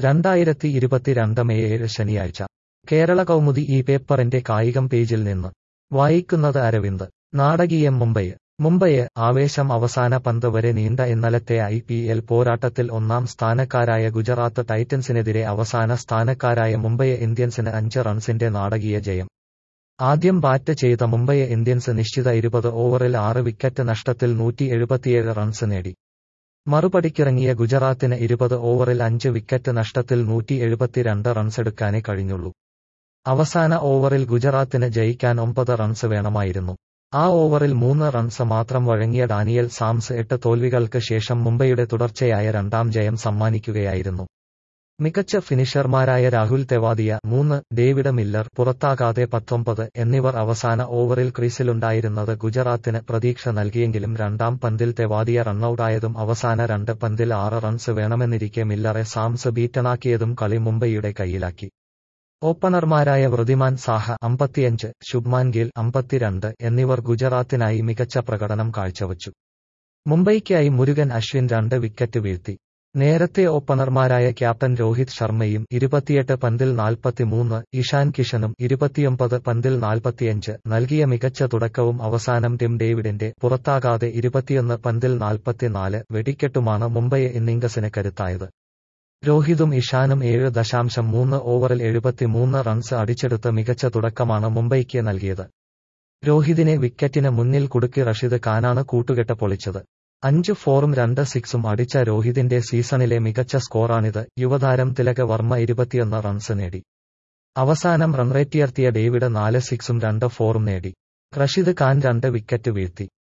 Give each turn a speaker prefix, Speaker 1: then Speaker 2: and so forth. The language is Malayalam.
Speaker 1: രണ്ടായിരത്തി ഇരുപത്തിരണ്ട് മെയ് ഏഴ് ശനിയാഴ്ച കേരള കൗമുദി ഈ പേപ്പറിന്റെ കായികം പേജിൽ നിന്ന് വായിക്കുന്നത് അരവിന്ദ് നാടകീയം മുംബൈ മുംബൈ ആവേശം അവസാന പന്ത് വരെ നീണ്ട ഇന്നലത്തെ ഐ പി എൽ പോരാട്ടത്തിൽ ഒന്നാം സ്ഥാനക്കാരായ ഗുജറാത്ത് ടൈറ്റൻസിനെതിരെ അവസാന സ്ഥാനക്കാരായ മുംബൈ ഇന്ത്യൻസിന് അഞ്ച് റൺസിന്റെ നാടകീയ ജയം ആദ്യം ബാറ്റ് ചെയ്ത മുംബൈ ഇന്ത്യൻസ് നിശ്ചിത ഇരുപത് ഓവറിൽ ആറ് വിക്കറ്റ് നഷ്ടത്തിൽ നൂറ്റി എഴുപത്തിയേഴ് റൺസ് നേടി മറുപടിക്കിറങ്ങിയ ഗുജറാത്തിന് ഇരുപത് ഓവറിൽ അഞ്ച് വിക്കറ്റ് നഷ്ടത്തിൽ നൂറ്റി എഴുപത്തിരണ്ട് റൺസെടുക്കാനേ കഴിഞ്ഞുള്ളൂ അവസാന ഓവറിൽ ഗുജറാത്തിന് ജയിക്കാൻ ഒമ്പത് റൺസ് വേണമായിരുന്നു ആ ഓവറിൽ മൂന്ന് റൺസ് മാത്രം വഴങ്ങിയ ഡാനിയൽ സാംസ് എട്ട് തോൽവികൾക്ക് ശേഷം മുംബൈയുടെ തുടർച്ചയായ രണ്ടാം ജയം സമ്മാനിക്കുകയായിരുന്നു മികച്ച ഫിനിഷർമാരായ രാഹുൽ തെവാദിയ മൂന്ന് ഡേവിഡ് മില്ലർ പുറത്താകാതെ പത്തൊമ്പത് എന്നിവർ അവസാന ഓവറിൽ ക്രീസിലുണ്ടായിരുന്നത് ഗുജറാത്തിന് പ്രതീക്ഷ നൽകിയെങ്കിലും രണ്ടാം പന്തിൽ തെവാദിയ റണ്ണൌട്ടായതും അവസാന രണ്ട് പന്തിൽ ആറ് റൺസ് വേണമെന്നിരിക്കെ മില്ലറെ സാംസ് ബീറ്റണാക്കിയതും കളി മുംബൈയുടെ കയ്യിലാക്കി ഓപ്പണർമാരായ വൃതിമാൻ സാഹ അമ്പത്തിയഞ്ച് ശുഭ്മാൻ ഗിൽ അമ്പത്തിരണ്ട് എന്നിവർ ഗുജറാത്തിനായി മികച്ച പ്രകടനം കാഴ്ചവച്ചു മുംബൈക്കായി മുരുകൻ അശ്വിൻ രണ്ട് വിക്കറ്റ് വീഴ്ത്തി നേരത്തെ ഓപ്പണർമാരായ ക്യാപ്റ്റൻ രോഹിത് ശർമ്മയും ഇരുപത്തിയെട്ട് പന്തിൽ നാൽപ്പത്തിമൂന്ന് ഇഷാൻ കിഷനും ഇരുപത്തിയൊമ്പത് പന്തിൽ നാൽപ്പത്തിയഞ്ച് നൽകിയ മികച്ച തുടക്കവും അവസാനം ടിം ഡേവിഡിന്റെ പുറത്താകാതെ ഇരുപത്തിയൊന്ന് പന്തിൽ നാൽപ്പത്തിനാല് വെടിക്കെട്ടുമാണ് മുംബൈ ഇന്നിംഗ്സിന് കരുത്തായത് രോഹിതും ഇഷാനും ഏഴ് ദശാംശം മൂന്ന് ഓവറിൽ എഴുപത്തിമൂന്ന് റൺസ് അടിച്ചെടുത്ത് മികച്ച തുടക്കമാണ് മുംബൈക്ക് നൽകിയത് രോഹിതിനെ വിക്കറ്റിന് മുന്നിൽ കുടുക്കി റഷീദ് ഖാനാണ് കൂട്ടുകെട്ട് പൊളിച്ചത് അഞ്ച് ഫോറും രണ്ട് സിക്സും അടിച്ച രോഹിതിന്റെ സീസണിലെ മികച്ച സ്കോറാണിത് യുവതാരം തിലക വർമ്മ ഇരുപത്തിയൊന്ന് റൺസ് നേടി അവസാനം റൺറേറ്റുയർത്തിയ ഡേവിഡ് നാല് സിക്സും രണ്ട് ഫോറും നേടി റഷീദ് ഖാൻ രണ്ട് വിക്കറ്റ് വീഴ്ത്തി